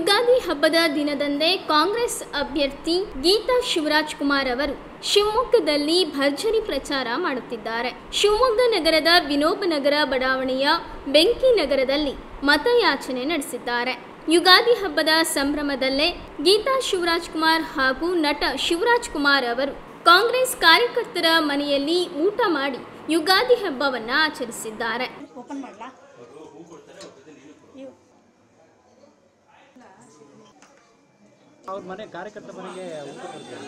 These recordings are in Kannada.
ಯುಗಾದಿ ಹಬ್ಬದ ದಿನದಂದೇ ಕಾಂಗ್ರೆಸ್ ಅಭ್ಯರ್ಥಿ ಗೀತಾ ಶಿವರಾಜ್ ಕುಮಾರ್ ಅವರು ಶಿವಮೊಗ್ಗದಲ್ಲಿ ಭರ್ಜರಿ ಪ್ರಚಾರ ಮಾಡುತ್ತಿದ್ದಾರೆ ಶಿವಮೊಗ್ಗ ನಗರದ ವಿನೋಬ ನಗರ ಬಡಾವಣೆಯ ಬೆಂಕಿ ನಗರದಲ್ಲಿ ಮತಯಾಚನೆ ನಡೆಸಿದ್ದಾರೆ ಯುಗಾದಿ ಹಬ್ಬದ ಸಂಭ್ರಮದಲ್ಲೇ ಗೀತಾ ಶಿವರಾಜ್ ಕುಮಾರ್ ಹಾಗೂ ನಟ ಶಿವರಾಜ್ ಕುಮಾರ್ ಅವರು ಕಾಂಗ್ರೆಸ್ ಕಾರ್ಯಕರ್ತರ ಮನೆಯಲ್ಲಿ ಊಟ ಮಾಡಿ ಯುಗಾದಿ ಹಬ್ಬವನ್ನ ಆಚರಿಸಿದ್ದಾರೆ ಓಪನ್ ಮಾಡಲಾ ಅವ್ರ ಮನೆ ಕಾರ್ಯಕರ್ತ ಮನೆಗೆ ಊಟ ಕೊಡ್ತಾರೆ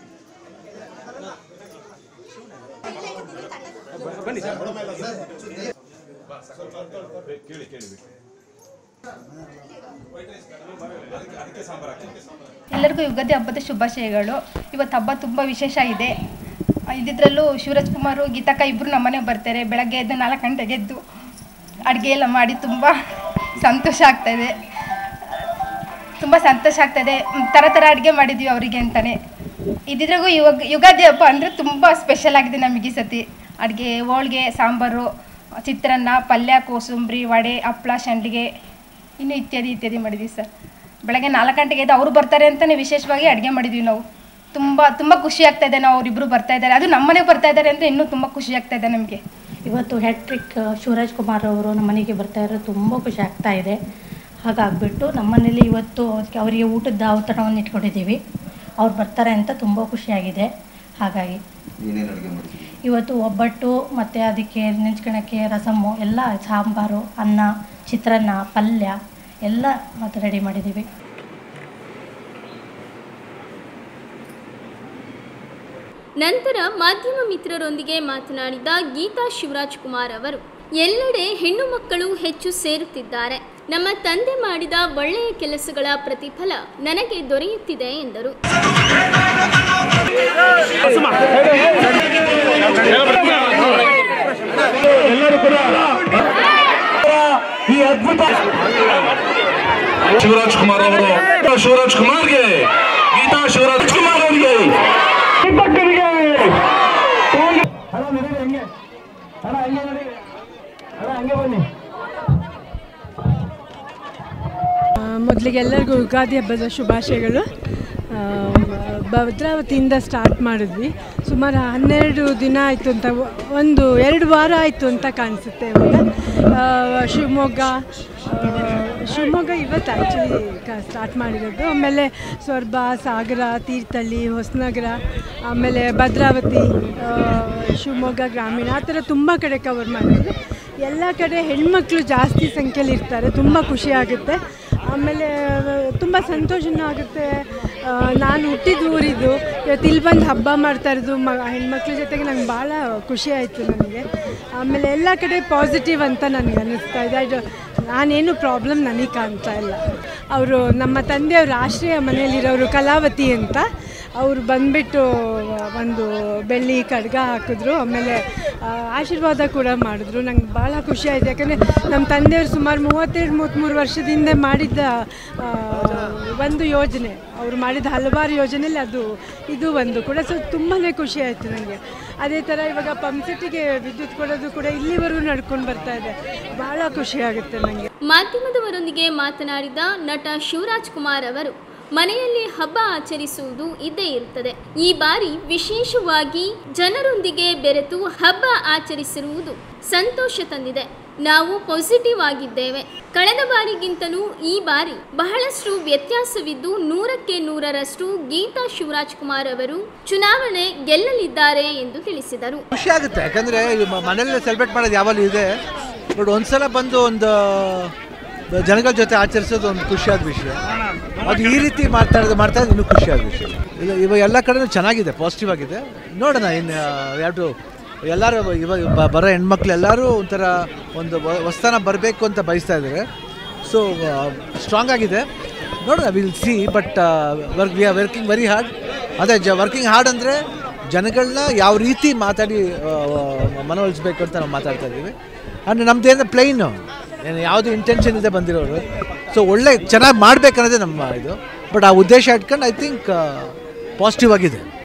ಎಲ್ಲರಿಗೂ ಯುಗಾದಿ ಹಬ್ಬದ ಶುಭಾಶಯಗಳು ಇವತ್ತು ಹಬ್ಬ ತುಂಬ ವಿಶೇಷ ಇದೆ ಇದ್ದಿದ್ರಲ್ಲೂ ಶಿವರಾಜ್ ಕುಮಾರು ಗೀತಕ್ಕ ಇಬ್ಬರು ನಮ್ಮನೆಗೆ ಬರ್ತಾರೆ ಬೆಳಗ್ಗೆ ಎದ್ದು ನಾಲ್ಕು ಗಂಟೆಗೆ ಎದ್ದು ಅಡುಗೆ ಎಲ್ಲ ಮಾಡಿ ತುಂಬ ಸಂತೋಷ ಆಗ್ತಾಯಿದೆ ತುಂಬ ಸಂತೋಷ ಆಗ್ತಾಯಿದೆ ಥರ ಥರ ಅಡುಗೆ ಮಾಡಿದ್ವಿ ಅವರಿಗೆ ಅಂತಲೇ ಇದ್ದಿದ್ರಾಗೂ ಯುಗ ಯುಗಾದಿ ಹಬ್ಬ ಅಂದರೆ ತುಂಬ ಸ್ಪೆಷಲ್ ಆಗಿದೆ ನಮಗೆ ಈ ಸತಿ ಅಡುಗೆ ಹೋಳ್ಗೆ ಸಾಂಬಾರು ಚಿತ್ರಾನ್ನ ಪಲ್ಯ ಕೋಸಂಬರಿ ವಡೆ ಹಪ್ಳ ಸಂಡಿಗೆ ಇನ್ನು ಇತ್ಯಾದಿ ಇತ್ಯಾದಿ ಮಾಡಿದ್ವಿ ಸರ್ ಬೆಳಗ್ಗೆ ನಾಲ್ಕು ಗಂಟೆಗೆ ಎದ್ದು ಅವರು ಬರ್ತಾರೆ ಅಂತಲೇ ವಿಶೇಷವಾಗಿ ಅಡುಗೆ ಮಾಡಿದ್ವಿ ನಾವು ತುಂಬ ತುಂಬ ಖುಷಿ ಆಗ್ತಾ ಇದೆ ನಾವು ಅವರಿಬ್ಬರು ಬರ್ತಾ ಇದ್ದಾರೆ ಅದು ನಮ್ಮನೆಗೆ ಬರ್ತಾ ಇದ್ದಾರೆ ಅಂದರೆ ಇನ್ನೂ ತುಂಬ ಖುಷಿ ಆಗ್ತಾ ಇದೆ ನಮಗೆ ಇವತ್ತು ಹ್ಯಾಟ್ರಿಕ್ ಶಿವರಾಜ್ ಕುಮಾರ್ ಅವರು ನಮ್ಮ ಮನೆಗೆ ಬರ್ತಾ ಇರೋದು ತುಂಬ ಖುಷಿ ಆಗ್ತಾ ಇದೆ ಹಾಗಾಗ್ಬಿಟ್ಟು ನಮ್ಮ ಮನೇಲಿ ಇವತ್ತು ಅದಕ್ಕೆ ಅವರಿಗೆ ಊಟದ ಔತಣವನ್ನು ಇಟ್ಕೊಂಡಿದ್ದೀವಿ ಅವ್ರು ಬರ್ತಾರೆ ಅಂತ ತುಂಬ ಖುಷಿಯಾಗಿದೆ ಹಾಗಾಗಿ ಏನೇನು ಅಡುಗೆ ಮಾಡ್ತೀವಿ ಇವತ್ತು ಒಬ್ಬಟ್ಟು ಮತ್ತು ಅದಕ್ಕೆ ನೆಂಚ್ಕೊಳಕ್ಕೆ ರಸಮ್ಮು ಎಲ್ಲ ಸಾಂಬಾರು ಅನ್ನ ಚಿತ್ರಾನ್ನ ಪಲ್ಯ ಎಲ್ಲ ಮತ್ತು ರೆಡಿ ಮಾಡಿದ್ದೀವಿ ನಂತರ ಮಾಧ್ಯಮ ಮಿತ್ರರೊಂದಿಗೆ ಮಾತನಾಡಿದ ಗೀತಾ ಶಿವರಾಜ್ ಕುಮಾರ್ ಅವರು ಎಲ್ಲೆಡೆ ಹೆಣ್ಣು ಮಕ್ಕಳು ಹೆಚ್ಚು ಸೇರುತ್ತಿದ್ದಾರೆ ನಮ್ಮ ತಂದೆ ಮಾಡಿದ ಒಳ್ಳೆಯ ಕೆಲಸಗಳ ಪ್ರತಿಫಲ ನನಗೆ ದೊರೆಯುತ್ತಿದೆ ಎಂದರು ಶಿವರಾಜ್ ಕುಮಾರ್ ಅವರು ಶಿವರಾಜ್ ಕುಮಾರ್ಗೆ ಗೀತಾ ಶಿವರಾಜ್ ಕುಮಾರ್ ಅವರಿಗೆ ಮೊದಲಿಗೆ ಎಲ್ಲರಿಗೂ ಯುಗಾದಿ ಹಬ್ಬದ ಶುಭಾಶಯಗಳು ಆ, ಭದ್ರಾವತಿಯಿಂದ ಸ್ಟಾರ್ಟ್ ಮಾಡಿದ್ವಿ ಸುಮಾರು ಹನ್ನೆರಡು ದಿನ ಆಯಿತು ಅಂತ ಒಂದು ಎರಡು ವಾರ ಆಯಿತು ಅಂತ ಕಾಣಿಸುತ್ತೆ ಇವಾಗ ಆ, ಶಿವಮೊಗ್ಗ ಆ, ಶಿವಮೊಗ್ಗ ಇವತ್ತು ಆ್ಯಕ್ಚುಲಿ ಸ್ಟಾರ್ಟ್ ಮಾಡಿರೋದು ಆಮೇಲೆ ಸೊರಬ ಸಾಗರ ತೀರ್ಥಹಳ್ಳಿ ಹೊಸನಗರ ಆಮೇಲೆ ಭದ್ರಾವತಿ ಆ, ಶಿವಮೊಗ್ಗ ಗ್ರಾಮೀಣ ಆ ಥರ ತುಂಬ ಕಡೆ ಕವರ್ ಮಾಡಿದ್ವಿ ಎಲ್ಲ ಕಡೆ ಹೆಣ್ಮಕ್ಳು ಜಾಸ್ತಿ ಸಂಖ್ಯೆಯಲ್ಲಿ ಇರ್ತಾರೆ ತುಂಬ ಖುಷಿ ಆಗುತ್ತೆ ಆಮೇಲೆ ತುಂಬ ಸಂತೋಷನೂ ಆಗುತ್ತೆ ಆ, ನಾನು ಹುಟ್ಟಿದ ಊರಿದ್ದು ಇವತ್ತು ಇಲ್ಲಿ ಬಂದು ಹಬ್ಬ ಮಾಡ್ತಾ ಇರೋದು ಮ ಹೆಣ್ಮಕ್ಳ ಜೊತೆಗೆ ನಂಗೆ ಭಾಳ ಖುಷಿ ಆಯಿತು ನನಗೆ ಆಮೇಲೆ ಎಲ್ಲ ಕಡೆ ಪಾಸಿಟಿವ್ ಅಂತ ನನಗೆ ಅನ್ನಿಸ್ತಾ ಇದೆ ಅದು ನಾನೇನು ಪ್ರಾಬ್ಲಮ್ ನನಗೆ ಕಾಣ್ತಾ ಇಲ್ಲ ಅವರು ನಮ್ಮ ತಂದೆಯವರು ಆಶ್ರಯ ಮನೆಯಲ್ಲಿರೋರು ಕಲಾವತಿ ಅಂತ ಅವರು ಬಂದುಬಿಟ್ಟು ಒಂದು ಬೆಳ್ಳಿ ಖಡ್ಗ ಹಾಕಿದ್ರು ಆಮೇಲೆ ಆ, ಆಶೀರ್ವಾದ ಕೂಡ ಮಾಡಿದ್ರು ನಂಗೆ ಭಾಳ ಖುಷಿ ಆಯಿತು ಯಾಕಂದರೆ ನಮ್ಮ ತಂದೆಯವರು ಸುಮಾರು ಮೂವತ್ತೆರಡು ಮೂವತ್ತ್ಮೂರು ವರ್ಷದಿಂದ ಮಾಡಿದ್ದ ಆ, ಒಂದು ಯೋಜನೆ ಅವರು ಮಾಡಿದ ಹಲವಾರು ಯೋಜನೆಯಲ್ಲಿ ಅದು ಇದು ಒಂದು ಕೂಡ ಸೊ ತುಂಬಾ ಖುಷಿ ಆಯಿತು ನನಗೆ ಅದೇ ಥರ ಇವಾಗ ಪಂಪ್ಸೆಟ್ಟಿಗೆ ವಿದ್ಯುತ್ ಕೊಡೋದು ಕೂಡ ಇಲ್ಲಿವರೆಗೂ ನಡ್ಕೊಂಡು ಬರ್ತಾ ಇದೆ ಭಾಳ ಖುಷಿ ಆಗುತ್ತೆ ನನಗೆ ಮಾಧ್ಯಮದವರೊಂದಿಗೆ ಮಾತನಾಡಿದ ನಟ ಶಿವರಾಜ್ ಕುಮಾರ್ ಅವರು ಮನೆಯಲ್ಲಿ ಹಬ್ಬ ಆಚರಿಸುವುದು ಇದ್ದೇ ಇರುತ್ತದೆ ಈ ಬಾರಿ ವಿಶೇಷವಾಗಿ ಜನರೊಂದಿಗೆ ಬೆರೆತು ಹಬ್ಬ ಆಚರಿಸಿರುವುದು ಸಂತೋಷ ತಂದಿದೆ ನಾವು ಪಾಸಿಟಿವ್ ಆಗಿದ್ದೇವೆ ಕಳೆದ ಬಾರಿಗಿಂತಲೂ ಈ ಬಾರಿ ಬಹಳಷ್ಟು ವ್ಯತ್ಯಾಸವಿದ್ದು ನೂರಕ್ಕೆ ನೂರರಷ್ಟು ಗೀತಾ ಶಿವರಾಜ್ ಕುಮಾರ್ ಅವರು ಚುನಾವಣೆ ಗೆಲ್ಲಲಿದ್ದಾರೆ ಎಂದು ತಿಳಿಸಿದರು ಖುಷಿ ಆಗುತ್ತೆ ಯಾಕಂದರೆ ಮನೇಲಿ ಸೆಲೆಬ್ರೇಟ್ ಮಾಡೋದು ಯಾವಾಗಲೂ ಇದೆ ಬಟ್ ಒಂದ್ಸಲ ಬಂದು ಒಂದು ಜನಗಳ ಜೊತೆ ಆಚರಿಸೋದು ಒಂದು ಖುಷಿಯಾದ ವಿಷಯ ಅದು ಈ ರೀತಿ ಮಾಡ್ತಾ ಇರೋದು ಮಾಡ್ತಾ ಇರೋದು ಇನ್ನೂ ಖುಷಿಯಾದ ವಿಷಯ ಇದು ಇವಾಗ ಎಲ್ಲ ಕಡೆನೂ ಚೆನ್ನಾಗಿದೆ ಪಾಸಿಟಿವ್ ಆಗಿದೆ ನೋಡೋಣ ಇನ್ನು ಯಾವುದು ಎಲ್ಲರೂ ಇವಾಗ ಬ- ಬರೋ ಹೆಣ್ಮಕ್ಳು ಎಲ್ಲರೂ ಒಂಥರ ಒಂದು ವ- ಹೊಸ್ತಾನ ಬರಬೇಕು ಅಂತ ಬಯಸ್ತಾ ಇದ್ದಾರೆ ಸೊ ಸ್ಟ್ರಾಂಗ್ ಆಗಿದೆ ನೋಡೋಣ will see but work we are working very hard ಅದೇ ಜ ವರ್ಕಿಂಗ್ ಹಾರ್ಡ್ ಅಂದರೆ ಜನಗಳನ್ನ ಯಾವ ರೀತಿ ಮಾತಾಡಿ ಆ, ಆ, ಮನವೊಲಿಸ್ಬೇಕು ಅಂತ ನಾವು ಮಾತಾಡ್ತಾ ಇದ್ದೀವಿ ಆ್ಯಂಡ್ ನಮ್ಮದೇನು ಪ್ಲೈನು ಏನು ಯಾವುದು ಇಂಟೆನ್ಷನ್ ಇದೆ ಬಂದಿರೋರು ಸೊ ಒಳ್ಳೆ ಚೆನ್ನಾಗಿ ಮಾಡಬೇಕನ್ನೋದೇ ನಮ್ಮ ಇದು ಬಟ್ ಆ ಉದ್ದೇಶ ಇಟ್ಕೊಂಡು ಐ ಥಿಂಕ್ ಪಾಸಿಟಿವ್ ಆಗಿದೆ